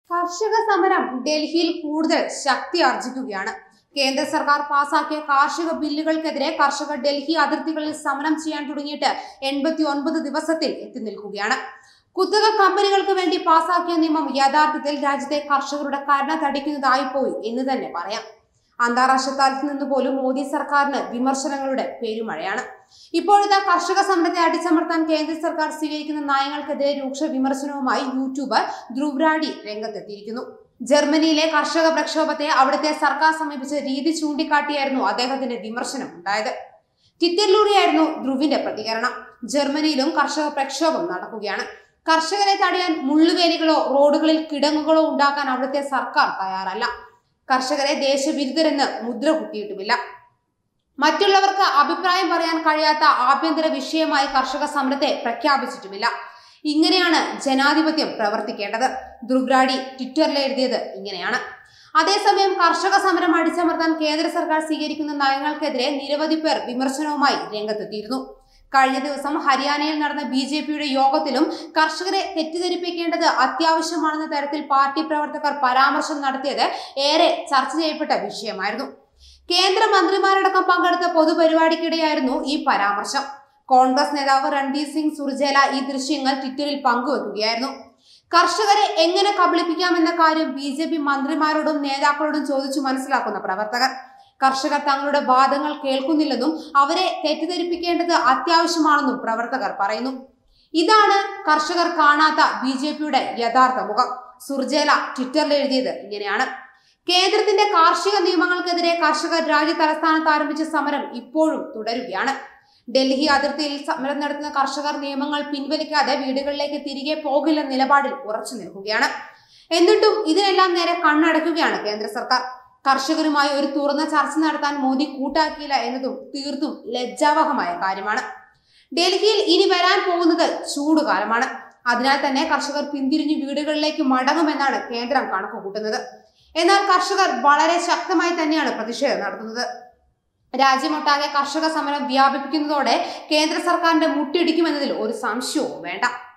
കർഷക സമരം ഡൽഹിയിൽ കൂടുതൽ ശക്തി ആർജിക്കുകയാണ് കേന്ദ്ര സർക്കാർ പാസാക്കിയ കാർഷിക ബില്ലുകൾക്കെതിരെ കർഷകർ ഡൽഹി അതിർത്തികളിൽ സമരം ചെയ്യാൻ തുടങ്ങിയിട്ട് എൺപത്തി ഒൻപത് ദിവസത്തിൽ എത്തി നിൽക്കുകയാണ് കുത്തക കമ്പനികൾക്ക് വേണ്ടി പാസാക്കിയ നിയമം യഥാർത്ഥത്തിൽ രാജ്യത്തെ കർഷകരുടെ കരുണ തടിക്കുന്നതായി പോയി എന്ന് തന്നെ പറയാം അന്താരാഷ്ട്ര തലത്തിൽ നിന്ന് പോലും മോദി സർക്കാരിന് വിമർശനങ്ങളുടെ പെരുമഴയാണ് ഇപ്പോഴത്തെ കർഷക സമരത്തെ അടിച്ചമർത്താൻ കേന്ദ്ര സർക്കാർ സ്വീകരിക്കുന്ന നയങ്ങൾക്കെതിരെ രൂക്ഷ വിമർശനവുമായി യൂട്യൂബർ ധ്രുവ്രാഡി രംഗത്തെത്തിയിരിക്കുന്നു ജർമ്മനിയിലെ കർഷക പ്രക്ഷോഭത്തെ അവിടുത്തെ സർക്കാർ സമീപിച്ച രീതി ചൂണ്ടിക്കാട്ടിയായിരുന്നു അദ്ദേഹത്തിന്റെ വിമർശനം ഉണ്ടായത് ട്വിറ്ററിലൂടെയായിരുന്നു ധ്രുവിന്റെ പ്രതികരണം ജർമ്മനിയിലും കർഷക പ്രക്ഷോഭം നടക്കുകയാണ് കർഷകരെ തടയാൻ മുള്ളുവേലികളോ റോഡുകളിൽ കിടങ്ങുകളോ ഉണ്ടാക്കാൻ അവിടുത്തെ സർക്കാർ തയ്യാറല്ല കർഷകരെ ദേശവിരുദ്ധരെന്ന് മുദ്ര കുത്തിയിട്ടുമില്ല മറ്റുള്ളവർക്ക് അഭിപ്രായം പറയാൻ കഴിയാത്ത ആഭ്യന്തര വിഷയമായി കർഷക സമരത്തെ പ്രഖ്യാപിച്ചിട്ടുമില്ല ഇങ്ങനെയാണ് ജനാധിപത്യം പ്രവർത്തിക്കേണ്ടത് ധ്രുവ്രാഡി ട്വിറ്ററിൽ എഴുതിയത് ഇങ്ങനെയാണ് അതേസമയം കർഷക സമരം അടിച്ചമർത്താൻ കേന്ദ്ര സർക്കാർ സ്വീകരിക്കുന്ന നയങ്ങൾക്കെതിരെ നിരവധി പേർ വിമർശനവുമായി രംഗത്തെത്തിയിരുന്നു കഴിഞ്ഞ ദിവസം ഹരിയാനയിൽ നടന്ന ബി ജെ പിയുടെ യോഗത്തിലും കർഷകരെ തെറ്റിദ്ധരിപ്പിക്കേണ്ടത് അത്യാവശ്യമാണെന്ന തരത്തിൽ പാർട്ടി പ്രവർത്തകർ പരാമർശം നടത്തിയത് ഏറെ ചർച്ച ചെയ്യപ്പെട്ട വിഷയമായിരുന്നു കേന്ദ്ര മന്ത്രിമാരടക്കം പങ്കെടുത്ത പൊതുപരിപാടിക്കിടെയായിരുന്നു ഈ പരാമർശം കോൺഗ്രസ് നേതാവ് രൺദീപ് സിംഗ് സുർജേല ഈ ദൃശ്യങ്ങൾ ട്വിറ്ററിൽ പങ്കുവെക്കുകയായിരുന്നു കർഷകരെ എങ്ങനെ കബളിപ്പിക്കാമെന്ന കാര്യം ബി ജെ പി മന്ത്രിമാരോടും നേതാക്കളോടും ചോദിച്ചു മനസ്സിലാക്കുന്ന പ്രവർത്തകർ കർഷകർ തങ്ങളുടെ വാദങ്ങൾ കേൾക്കുന്നില്ലെന്നും അവരെ തെറ്റിദ്ധരിപ്പിക്കേണ്ടത് അത്യാവശ്യമാണെന്നും പ്രവർത്തകർ പറയുന്നു ഇതാണ് കർഷകർ കാണാത്ത ബി ജെ പിയുടെ യഥാർത്ഥ മുഖം സുർജേല ട്വിറ്ററിൽ എഴുതിയത് ഇങ്ങനെയാണ് കേന്ദ്രത്തിന്റെ കാർഷിക നിയമങ്ങൾക്കെതിരെ കർഷകർ രാജ്യ തലസ്ഥാനത്ത് ആരംഭിച്ച സമരം ഇപ്പോഴും തുടരുകയാണ് ഡൽഹി അതിർത്തിയിൽ സമരം നടത്തുന്ന കർഷകർ നിയമങ്ങൾ പിൻവലിക്കാതെ വീടുകളിലേക്ക് തിരികെ പോകില്ല നിലപാടിൽ ഉറച്ചു നിൽക്കുകയാണ് എന്നിട്ടും ഇതിനെല്ലാം നേരെ കണ്ണടയ്ക്കുകയാണ് കേന്ദ്ര സർക്കാർ കർഷകരുമായി ഒരു തുറന്ന ചർച്ച നടത്താൻ മോദി കൂട്ടാക്കിയില്ല എന്നതും തീർത്തും ലജ്ജാവഹമായ കാര്യമാണ് ഡൽഹിയിൽ ഇനി വരാൻ പോകുന്നത് ചൂടുകാലമാണ് അതിനാൽ തന്നെ കർഷകർ പിന്തിരിഞ്ഞു വീടുകളിലേക്ക് മടങ്ങുമെന്നാണ് കേന്ദ്രം കണക്ക് കൂട്ടുന്നത് എന്നാൽ കർഷകർ വളരെ ശക്തമായി തന്നെയാണ് പ്രതിഷേധം നടത്തുന്നത് രാജ്യമൊട്ടാകെ കർഷക സമരം വ്യാപിപ്പിക്കുന്നതോടെ കേന്ദ്ര സർക്കാരിന്റെ മുട്ടിടിക്കുമെന്നതിൽ ഒരു സംശയവും വേണ്ട